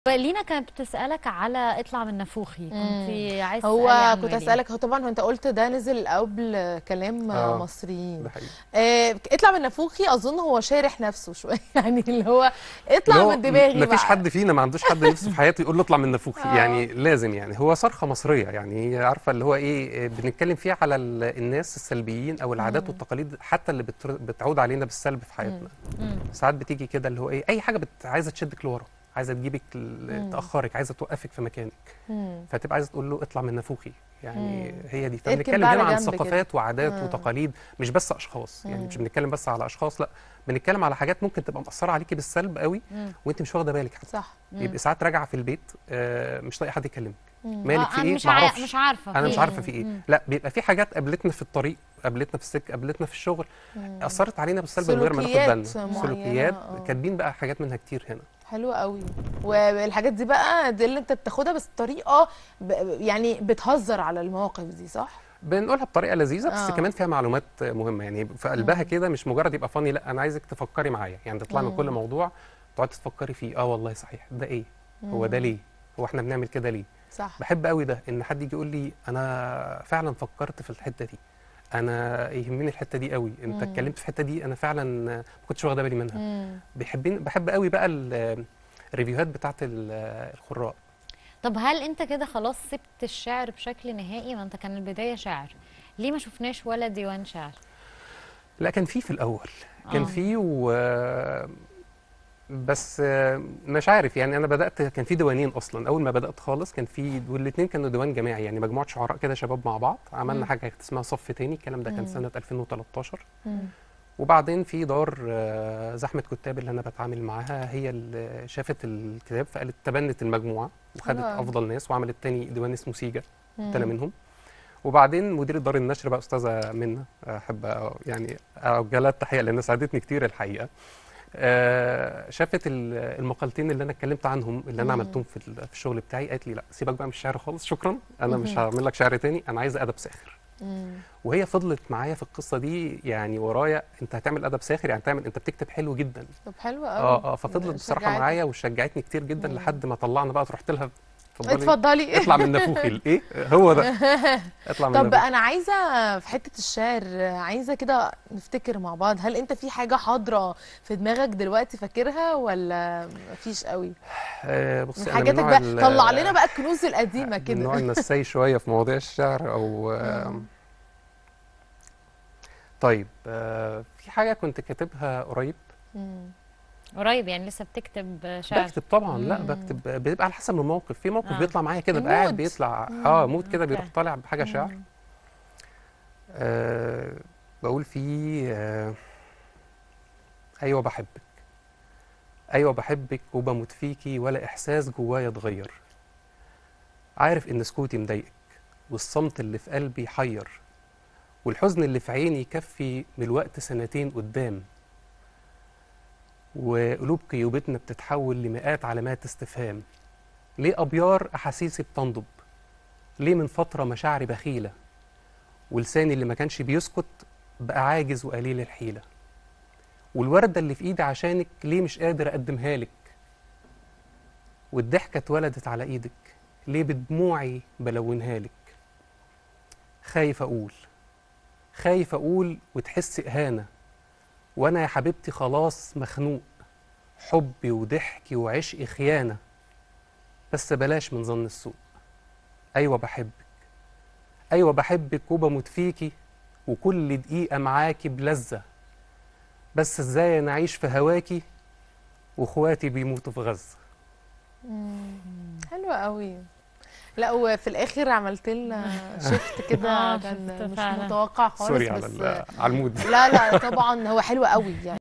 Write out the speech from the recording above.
لينا كانت بتسألك على اطلع من نافوخي كنت عايز هو تسألي عنه كنت إيه؟ اسالك هو طبعا هو انت قلت ده نزل قبل كلام آه. مصريين ده حقيقي آه اطلع من نافوخي اظن هو شارح نفسه شويه يعني اللي هو اطلع اللي هو من دماغي مفيش بقى. حد فينا ما عندوش حد نفسه في حياته يقول له اطلع من نافوخي آه. يعني لازم يعني هو صرخه مصريه يعني هي عارفه اللي هو ايه بنتكلم فيها على ال- الناس السلبيين او العادات والتقاليد حتى اللي بتر- بتعود علينا بالسلب في حياتنا مم. ساعات بتيجي كده اللي هو ايه اي حاجه بت... عايزه تشدك لورا عايزه تجيبك ل- مم. تاخرك عايزه توقفك في مكانك مم. فتبقى عايزه تقول له اطلع من نافوخي يعني مم. هي دي اركن فبنتكلم بقى هنا على عن جنب كده. ثقافات وعادات مم. وتقاليد مش بس اشخاص يعني مش مم. بنتكلم بس على اشخاص لا بنتكلم على حاجات ممكن تبقى مأثره عليكي بالسلب قوي مم. وانت مش واخده بالك حتى صح مم. يبقى ساعات راجعه في البيت آه، مش طايقه حد يكلمك مم. مالك آه، في أنا ايه مش عا- معرفش. مش عارفة انا في مش إيه. عارفه في ايه مم. لا بيبقى في حاجات قابلتنا في الطريق قابلتنا في السكه قابلتنا في الشغل مم. اثرت علينا بالسلب من غير ما ناخد بالنا سلوكيات معينة، سلوكيات آه. كاتبين بقى حاجات منها كتير هنا حلو قوي والحاجات دي بقى دي اللي انت بتاخدها بس بطريقه ب... يعني بتهزر على المواقف دي صح بنقولها بطريقه لذيذه بس آه. كمان فيها معلومات مهمه يعني في قلبها مم. كده مش مجرد يبقى فاني لا انا عايزك تفكري معايا يعني تطلع من كل مم. موضوع تقعدي تفكري فيه اه والله صحيح ده ايه هو ده مم. ليه هو احنا بنعمل كده ليه صح بحب قوي ده ان حد يجي يقول لي انا فعلا فكرت في الحته دي انا يهمني الحته دي قوي انت مم. اتكلمت في الحته دي انا فعلا ما كنتش واخده بالي منها مم. بيحبين بحب قوي بقى ال- الريفيوهات بتاعت ال- القراء طب هل انت كده خلاص سبت الشعر بشكل نهائي ما انت كان البداية شعر ليه ما شفناش ولا ديوان شعر لا كان في في الاول كان آه. في و بس آه، مش عارف يعني انا بدات كان في ديوانين اصلا اول ما بدات خالص كان في والاثنين كانوا ديوان جماعي يعني مجموعه شعراء كده شباب مع بعض عملنا مم. حاجه اسمها صف تاني الكلام ده مم. كان سنه 2013 مم. وبعدين في دار آه، زحمه كتاب اللي انا بتعامل معاها هي اللي شافت الكتاب فقالت تبنت المجموعه وخدت حلو أوي. افضل ناس وعملت تاني ديوان اسمه سيجا كنت انا مم. منهم وبعدين مدير دار النشر بقى استاذه منى احب أ- يعني اوجه لها التحيه لان ساعدتني كتير الحقيقه آه، شافت ال- المقالتين اللي انا اتكلمت عنهم اللي انا مم. عملتهم في ال- في الشغل بتاعي قالت لي لا سيبك بقى من الشعر خالص شكرا انا مش مهم. هعمل لك شعر تاني انا عايزه ادب ساخر مم. وهي فضلت معايا في القصه دي يعني ورايا انت هتعمل ادب ساخر يعني تعمل انت بتكتب حلو جدا طب حلو قوي اه اه ففضلت بصراحه شجعتك. معايا وشجعتني كتير جدا مم. لحد ما طلعنا بقى رحت لها اتفضلي اتفضلي اطلع من نافوخي الايه هو ده اطلع من طب نافوخي انا عايزه في حته الشعر عايزه كده نفتكر مع بعض هل انت في حاجه حاضره في دماغك دلوقتي فاكرها ولا مفيش قوي آه بصي من انا من حاجاتك نوع بقى ال- طلع لنا بقى الكنوز القديمه من نوع كده النساي شويه في مواضيع الشعر او آه مم. طيب آه في حاجه كنت كاتبها قريب مم. قريب يعني لسه بتكتب شعر بكتب طبعا لا مم. بكتب بيبقى على حسب الموقف في موقف آه. بيطلع معايا كده بقى قاعد المود. بيطلع مم. اه مود كده أوكي. بيروح طالع بحاجه شعر مم. آه بقول فيه آه ايوه بحبك ايوه بحبك وبموت فيكي ولا احساس جوايا اتغير عارف ان سكوتي مضايقك والصمت اللي في قلبي حير والحزن اللي في عيني يكفي من الوقت سنتين قدام وقلوب قيوبتنا بتتحول لمئات علامات استفهام ليه أبيار أحاسيسي بتنضب ليه من فترة مشاعري بخيلة ولساني اللي ما كانش بيسكت بقى عاجز وقليل الحيلة والوردة اللي في إيدي عشانك ليه مش قادر أقدمها لك والضحكة اتولدت على إيدك ليه بدموعي بلونها لك خايف أقول خايف أقول وتحس إهانة وأنا يا حبيبتي خلاص مخنوق حبي وضحكي وعشقي خيانة بس بلاش من ظن السوء أيوة بحبك أيوة بحبك وبموت فيكي وكل دقيقة معاكي بلذة بس ازاي انا اعيش في هواكي واخواتي بيموتوا في غزة مم. حلو قوي لا وفي الاخر عملت لنا شفت كده آه، كان شفت مش فعلا. متوقع خالص سوري على بس ال- على المود لا لا طبعا هو حلو قوي يعني